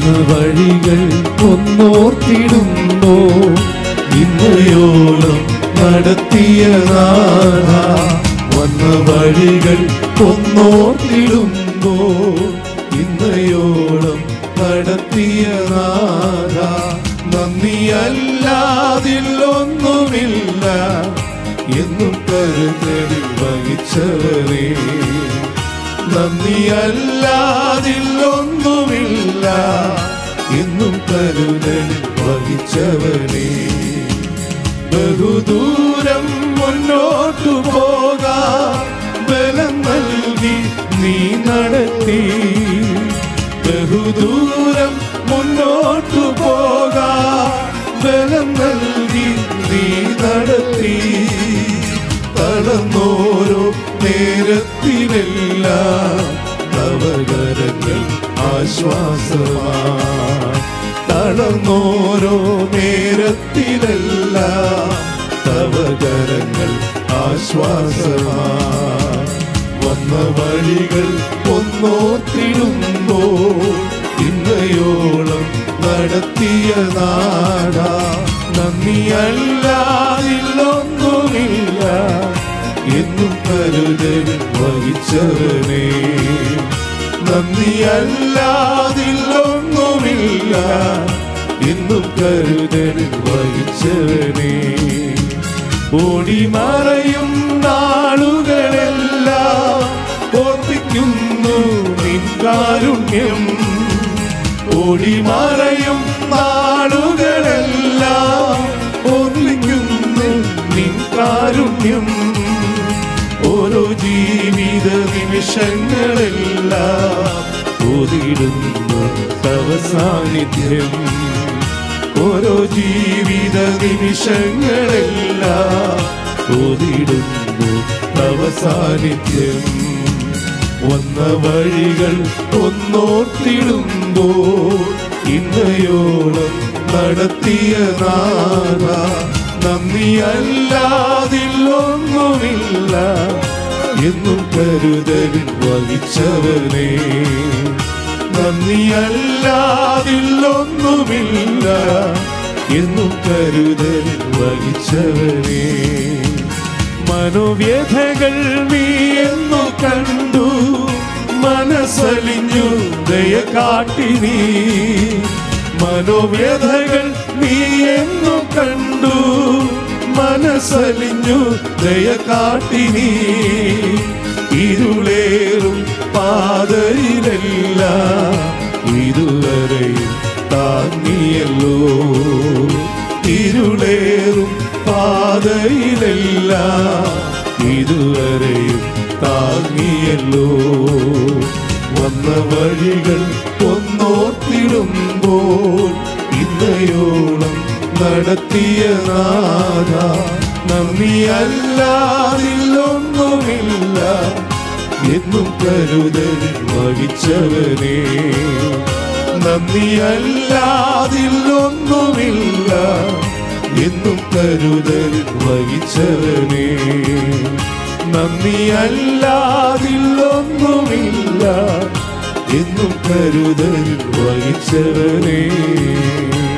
വന്ന വഴികൾ ഒന്നോർത്തിടുമ്പോ ഇന്നയോളം നടത്തിയ നാഥ വന്ന വഴികൾ ഒന്നോർത്തിടുമ്പോ ഇന്നയോളം നടത്തിയ നാഥ നന്ദിയല്ലാതില്ലൊന്നുമില്ല എന്നും കരുതലിൽ വഹിച്ചവരേ നന്ദിയല്ലാതില്ലൊന്നുമില്ല എന്നും കരുതലിൽ വഹിച്ചവനേ ബഹുദൂരം മുന്നോട്ടു പോകാ ബലം നൽകി നീ നടത്തി ബഹുദൂരം മുന്നോട്ടു പോകാ ബലം നൽകി നീ നടത്തി തളർന്നോരോ നേരത്തിലെല്ലാം നവകരങ്ങൾ ആശ്വാസമാ തളർന്നോരോ നേരത്തിലെല്ലാം തവകരങ്ങൾ ആശ്വാസമാ വന്ന വഴികൾ ഒന്നോത്തിടുമ്പോ ഇന്നയോളം നടത്തിയ നാടാ നന്ദിയല്ലാതില്ലൊന്നുമില്ല എന്നും കരുതൽ വഹിച്ചവനേ നന്ദിയല്ലാതില്ലൊന്നുമില്ല എന്നും കരുതൽ വഹിച്ചവനേ ഓടിമറയും നാളുകളെല്ലാം ഓർപ്പിക്കുന്നു നിൻ കാരുണ്യം ഓടിമറയും നാളുകളെല്ലാം ഓർമ്മിക്കുന്നു നിൻ കാരുണ്യം ഓരോ ജീവിത നിമിഷങ്ങളെല്ലാം ഓതിടുന്നു തവ സാന്നിധ്യം ഓരോ ജീവിത നിമിഷങ്ങളെല്ലാം ഓതിടുന്നു തവ സാന്നിധ്യം വന്ന വഴികൾ ഒന്നോർത്തിടുമ്പോ ഇന്നയോളം നടത്തിയ നാഥ നന്ദിയല്ലാതില്ലൊന്നുമില്ല എന്നും കരുതലിൽ വഹിച്ചവനേ നന്ദിയല്ലാതില്ലൊന്നുമില്ല എന്നും കരുതലിൽ വഹിച്ചവനേ മനോവ്യഥകൾ നീ എന്നു കണ്ടു മനസ്സലിഞ്ഞു ദയ കാട്ടി നീ മനോവ്യഥകൾ നീ എന്നു കണ്ടു മനസ്സലിഞ്ഞു ദയ കാട്ടി നീ ഇരുളേറും പാതയിലെല്ലാം ഇതുവരെയും താങ്ങിയല്ലോ ഇരുളേറും പാതയിലെല്ലാം ഇതുവരെയും താങ്ങിയല്ലോ വന്ന വഴികൾ ഒന്നോർത്തിടുമ്പോൾ ഇന്നയോളം നടത്തിയ നാഥ നന്ദിയല്ലാതില്ലൊന്നുമില്ല എന്നും കരുതലിൽ വഹിച്ചവനേ നന്ദിയല്ലാതില്ലൊന്നുമില്ല എന്നും കരുതലിൽ വഹിച്ചവനേ നന്ദിയല്ലാതില്ലൊന്നുമില്ല എന്നും കരുതലിൽ വഹിച്ചവനേ